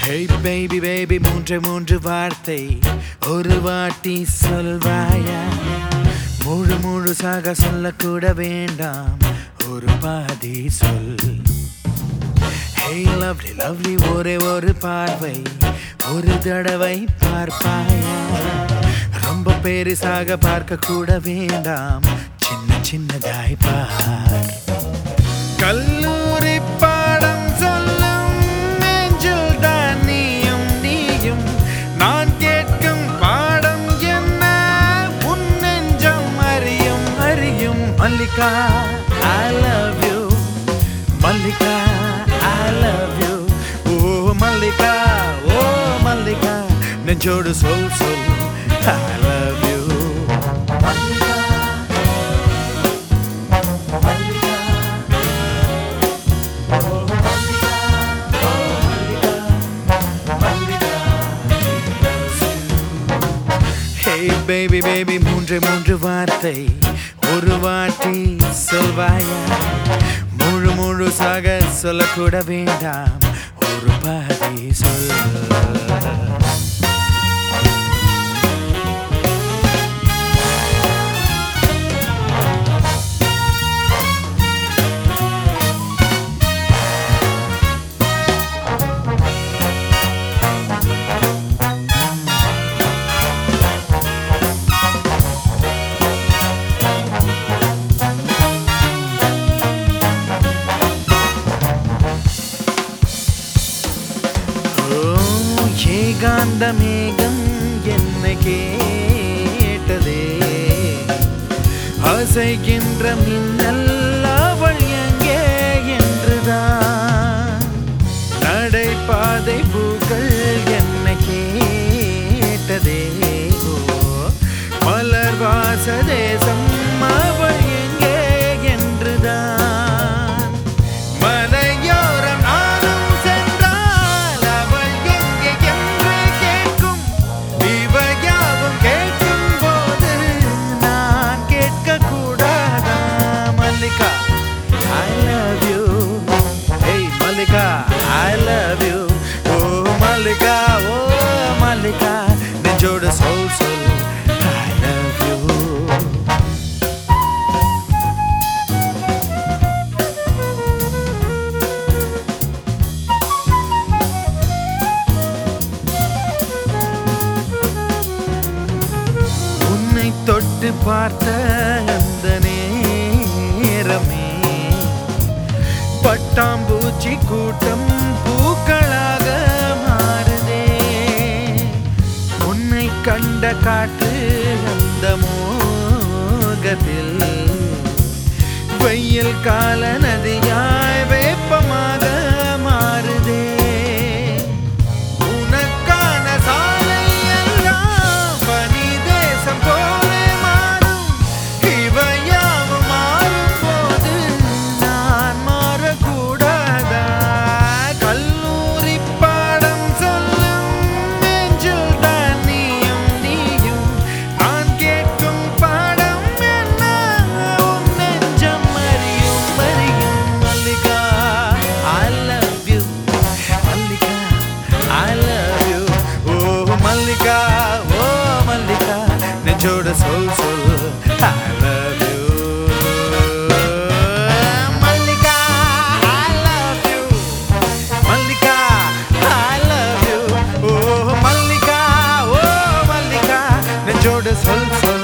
Hey baby baby மூன்று மூன்று வார்த்தை ஒரு வாட்டி சொல்வாயா முழு முழுசாக சொல்லக்கூட வேண்டாம் ஒரு பாதி சொல் Hey lovely lovely ஒரே ஒரு பார்வை ஒரு தடவை பார்ப்பாயா ரொம்ப பெருசாக பார்க்க கூட வேண்டாம் சின்ன சின்னதாய் பார் கல்லூரி பாடம் சொல்லும் நெஞ்சில் தான் நீயும் நீயும் நான் கேட்கும் பாடம் என்ன உன் நெஞ்சம் அறியும் அறியும் Mallika I love you Mallika I love you ஓ மல்லிகா ஓ மல்லிகா நெஞ்சோடு சொல் சொல் I love you Mallika Mallika Hey baby baby மூன்று மூன்று வார்த்தை ஒரு வாட்டி சொல்வாயா முழு முழுசாக சொல்லக்கூட வேண்டாம் ஒரு பாதி சொல் ஓ, ஏகாந்த மேகம் என்ன கேட்டதே அசைகின்ற மின்னல் அவள் எங்கே என்றுதான் நடைபாதை பூக்கள் என்ன கேட்டதே ஓ, மலர் வாச தேசம் அவள் எங்கே என்றுதான் மலையோரம் நானும் சென்றால் அவள் எங்கே என்று கேட்கும் இவையாவும் கேட்கும் போது நான் கேட்க கூடாதா மல்லிகா ஐ லவ் யூ ஏய் மல்லிகா ஐ லவ் யூ ஓ மல்லிகா ஓ மல்லிகா நெஞ்சோட சொல் சொல் ஐ லவ் யூ உன்னை தொட்டு பார்த்த அந்த நேரமே பட்டாம்பூச்சி கூட்டம் பூக்களாக மாறுதே உன்னை கண்ட காற்று அந்த மோகத்தில் வெயில் கால நதியாய் வேப்பமாக மாறுதே உனக்கான சாலை எல்லாம் பனி தேசம் போல மாறும் இவையாவும் மாறும் போது நான் மாறக்கூடாதா கல்லூரி பாடம் சொல்லும் நெஞ்சில் தான் நீயும் நீயும் நான் கேட்கும் பாடம் என்ன உன் நெஞ்சம் அறியும் அறியும் Mallika I love you Mallika I love you ஓ மல்லிகா ஓ மல்லிகா நெஞ்சோட சொல் சொல் I love you Mallika I love you Mallika I love you ஓ மல்லிகா ஓ மல்லிகா நெஞ்சோட சொல் சொல்